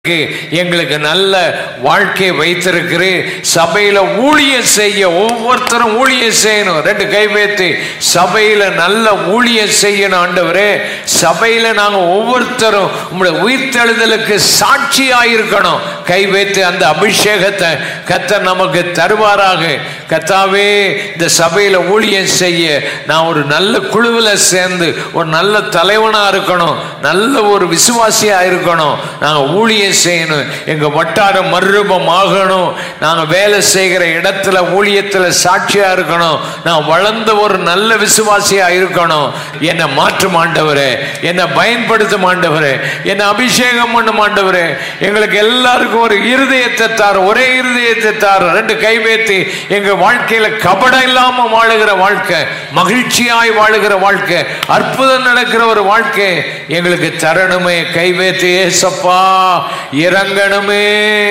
எங்களுக்கு நல்ல வாழ்க்கை வைத்திருக்கிறேன் சபையில ஊழியம் செய்ய ஒவ்வொருத்தரும் ஊழியம் செய்யணும் ரெண்டு கை வைத்து சபையில நல்ல ஊழியம் செய்யணும் ஆண்டவரே சபையில நாங்க ஒவ்வொருத்தரும் உங்களுடைய உயிர்த்தெழுதலுக்கு சாட்சியாயிருக்கணும் கை வைத்து அந்த அபிஷேகத்தை கத்தர் நமக்கு தருவாராக கத்தாவே இந்த சபையில ஊழியம் செய்ய நான் ஒரு நல்ல குழுவில் சேர்ந்து ஒரு நல்ல தலைவனா இருக்கணும் நல்ல ஒரு விசுவாசியா இருக்கணும் நாங்க ஊழியம் செய்யணும் எங்க வட்டாரம் மறுரூபம் ஆகணும் நாங்க வேலை செய்கிற இடத்துல ஊழியத்துல சாட்சியா இருக்கணும் நான் வளர்ந்த ஒரு நல்ல விசுவாசியா இருக்கணும் என்னை மாற்றும் ஆண்டவரே என்னை பயன்படுத்தும் ஆண்டவரே என்னை அபிஷேகம் பண்ணும் ஆண்டவரே எங்களுக்கு எல்லாருக்கும் ஒரு இருதயத்தை தார் ஒரே இருதயத்தை தார் ரெண்டு கை வைத்து எங்க வாழ்க்கையில கபடம் இல்லாம வாழுகிற வாழ்க்கை மகிழ்ச்சியாய் வாழுகிற வாழ்க்கை அற்புதம் நடக்கிற ஒரு வாழ்க்கை எங்களுக்கு தரணுமே கை வைத்து ஏசப்பா இறங்கணுமே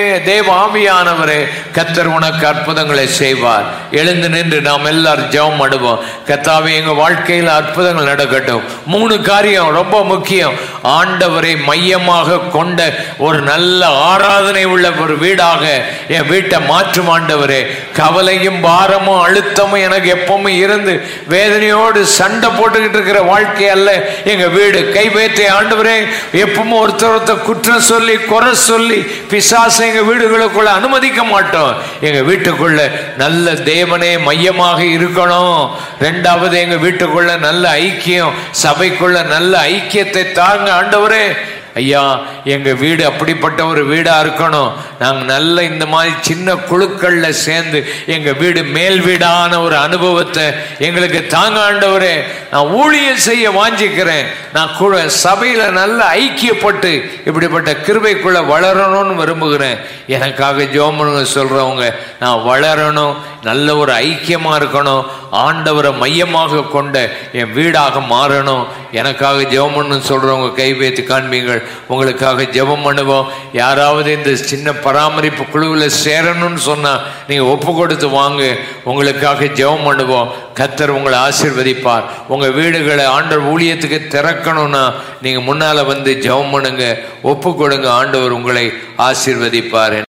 தேவாமியானவரே கத்தர் உனக்கு அற்புதங்களை செய்வார் எழுந்து நின்று நாம் எல்லாரும் ஜெபம் அடுவோம் கத்தாவே எங்க வாழ்க்கையில் அற்புதங்கள் நடக்கட்டும் மூணு காரியம் ரொம்ப முக்கியம் ஆண்டவரை மையமாக கொண்ட ஒரு நல்ல ஆராதனை உள்ள ஒரு வீடாக என் வீட்டை மாற்றும் ஆண்டவரே கவலையும் பாரமும் அழுத்தமும் எனக்கு எப்பவுமே இருந்து வேதனையோடு சண்டை போட்டுக்கிட்டு இருக்கிற வாழ்க்கை அல்ல எங்க வீடு கை வைத்தே ஆண்டவரே எப்பவும் ஒருத்தர் ஒருத்தர் குற்றம் சொல்லி குறை சொல்லி பிசாசை எங்க வீடுகளுக்குள்ள அனுமதிக்க மாட்டோம் எங்க வீட்டுக்குள்ள நல்ல தேவனே மையமாக இருக்கணும் ரெண்டாவது எங்க வீட்டுக்குள்ள நல்ல ஐக்கியம் சபைக்குள்ள நல்ல ஐக்கியத்தை தாங்க ஆண்டவரே ஐயா எங்க வீடு அப்படிப்பட்ட ஒரு வீடா இருக்கணும் நாங்க நல்ல இந்த மாதிரி சின்ன குழுக்கள்ல சேர்ந்து எங்க வீடு மேல் வீடான ஒரு அனுபவத்தை எங்களுக்கு தாங்க ஆண்டவரே நான் ஊழியம் செய்ய வாஞ்சிக்கிறேன் நான் குழு சபையில நல்ல ஐக்கியப்பட்டு இப்படிப்பட்ட கிருபைக்குள்ள வளரணும்னு விரும்புகிறேன் எனக்காக ஜோமனு சொல்றவங்க நான் வளரணும் நல்ல ஒரு ஐக்கியமா இருக்கணும் ஆண்டவரை மையமாக கொண்ட என் வீடாக மாறணும் எனக்காக ஜெபம் பண்ணு சொல்றவங்க கை வைத்து காண்பீங்கள் உங்களுக்காக ஜெபம் பண்ணுவோம் யாராவது இந்த சின்ன பராமரிப்பு குழுவில் சேரணும்னு சொன்னா நீங்க ஒப்பு கொடுத்து வாங்க உங்களுக்காக ஜெபம் பண்ணுவோம் கத்தர் உங்களை ஆசிர்வதிப்பார் உங்க வீடுகளை ஆண்டவர் ஊழியத்துக்கு திறக்கணும்னா நீங்க முன்னால வந்து ஜெபம் பண்ணுங்க ஒப்பு கொடுங்க ஆண்டவர் உங்களை ஆசிர்வதிப்பார்